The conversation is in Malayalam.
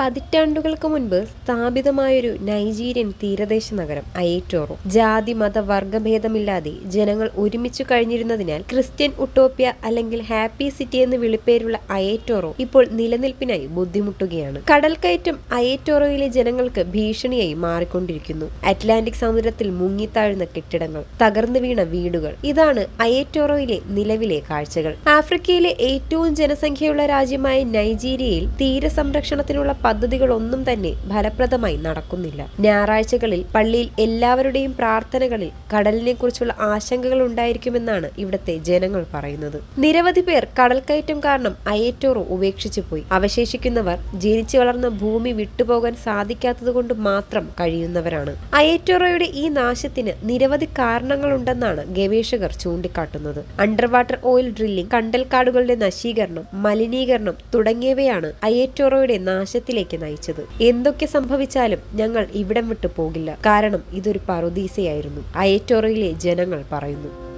പതിറ്റാണ്ടുകൾക്ക് മുൻപ് സ്ഥാപിതമായൊരു നൈജീരിയൻ തീരദേശ നഗരം അയേറ്റോറോ ജാതി മത വർഗഭേദമില്ലാതെ ജനങ്ങൾ ഒരുമിച്ചു കഴിഞ്ഞിരുന്നതിനാൽ ക്രിസ്ത്യൻ ഉട്ടോപ്യ അല്ലെങ്കിൽ ഹാപ്പി സിറ്റി എന്ന് വിളിപ്പേരുള്ള അയേറ്റോറോ ഇപ്പോൾ നിലനിൽപ്പിനായി ബുദ്ധിമുട്ടുകയാണ് കടൽക്കയറ്റം അയേറ്റോറോയിലെ ജനങ്ങൾക്ക് ഭീഷണിയായി മാറിക്കൊണ്ടിരിക്കുന്നു അറ്റ്ലാന്റിക് സമുദ്രത്തിൽ മുങ്ങിത്താഴുന്ന കെട്ടിടങ്ങൾ തകർന്നു വീണ വീടുകൾ ഇതാണ് അയേറ്റോറോയിലെ നിലവിലെ കാഴ്ചകൾ ആഫ്രിക്കയിലെ ഏറ്റവും ജനസംഖ്യയുള്ള രാജ്യമായ നൈജീരിയയിൽ തീരസംരക്ഷണത്തിനുള്ള പദ്ധതികളൊന്നും തന്നെ ഫലപ്രദമായി നടക്കുന്നില്ല ഞായറാഴ്ചകളിൽ പള്ളിയിൽ എല്ലാവരുടെയും പ്രാർത്ഥനകളിൽ കടലിനെ കുറിച്ചുള്ള ആശങ്കകൾ ഉണ്ടായിരിക്കുമെന്നാണ് ഇവിടുത്തെ ജനങ്ങൾ പറയുന്നത് നിരവധി പേർ കടൽക്കയറ്റം കാരണം അയേറ്റോറോ ഉപേക്ഷിച്ചു പോയി അവശേഷിക്കുന്നവർ ജനിച്ചു വളർന്ന ഭൂമി വിട്ടുപോകാൻ സാധിക്കാത്തതുകൊണ്ട് മാത്രം കഴിയുന്നവരാണ് അയേറ്റോറോയുടെ ഈ നാശത്തിന് നിരവധി കാരണങ്ങളുണ്ടെന്നാണ് ഗവേഷകർ ചൂണ്ടിക്കാട്ടുന്നത് അണ്ടർ വാട്ടർ ഓയിൽ ഡ്രില്ലിംഗ് കണ്ടൽക്കാടുകളുടെ നശീകരണം മലിനീകരണം തുടങ്ങിയവയാണ് അയേറ്റോറോയുടെ നാശത്തിലേക്ക് നയിച്ചത് എന്തൊക്കെ സംഭവിച്ചാലും ഞങ്ങൾ ഇവിടം വിട്ടു പോകില്ല കാരണം ഇതൊരു പറുദീസയായിരുന്നു അയേറ്റോറോയിലെ ജനങ്ങൾ പറയുന്നു